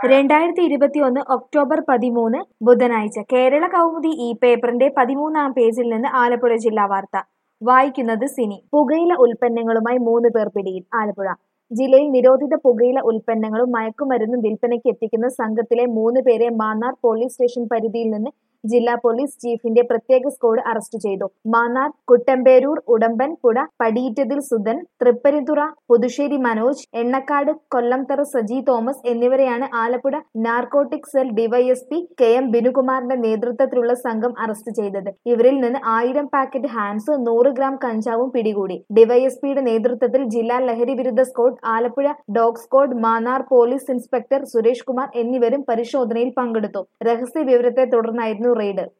രണ്ടായിരത്തി ഇരുപത്തിയൊന്ന് ഒക്ടോബർ പതിമൂന്ന് ബുധനാഴ്ച കേരള കൗമുദി ഈ പേപ്പറിന്റെ പതിമൂന്നാം പേജിൽ നിന്ന് ആലപ്പുഴ ജില്ലാ വാർത്ത വായിക്കുന്നത് സിനി പുകയില ഉൽപ്പന്നങ്ങളുമായി മൂന്ന് പേർ പിടിയിൽ ആലപ്പുഴ ജില്ലയിൽ നിരോധിത പുകയില ഉൽപ്പന്നങ്ങളും മയക്കുമരുന്നും വിൽപ്പനയ്ക്ക് എത്തിക്കുന്ന സംഘത്തിലെ മൂന്ന് പേരെ മാന്നാർ പോലീസ് സ്റ്റേഷൻ പരിധിയിൽ നിന്ന് ജില്ലാ പോലീസ് ചീഫിന്റെ പ്രത്യേക സ്ക്വാഡ് അറസ്റ്റ് ചെയ്തു മാന്നാർ കുട്ടമ്പേരൂർ ഉടമ്പൻ പുഴ പടിയിറ്റതിൽ സുധൻ തൃപ്പരിതുറ പുതുശ്ശേരി മനോജ് എണ്ണക്കാട് കൊല്ലംതറ സജി തോമസ് എന്നിവരെയാണ് Alappuzha narcotic cell D Y S P K M ബിനുകുമാറിന്റെ നേതൃത്വത്തിലുള്ള സംഘം അറസ്റ്റ് ചെയ്തത് ഇവരിൽ നിന്ന് ആയിരം പാക്കറ്റ് ഹാൻസ് നൂറ് ഗ്രാം കഞ്ചാവും പിടികൂടി ഡിവൈഎസ്പിയുടെ നേതൃത്വത്തിൽ ജില്ലാ ലഹരി വിരുദ്ധ squad Alappuzha dog squad Mannar police inspector Suresh Kumar എന്നിവരും പരിശോധനയിൽ പങ്കെടുത്തു രഹസ്യ വിവരത്തെ തുടർന്നായിരുന്നു റെയ്ഡ്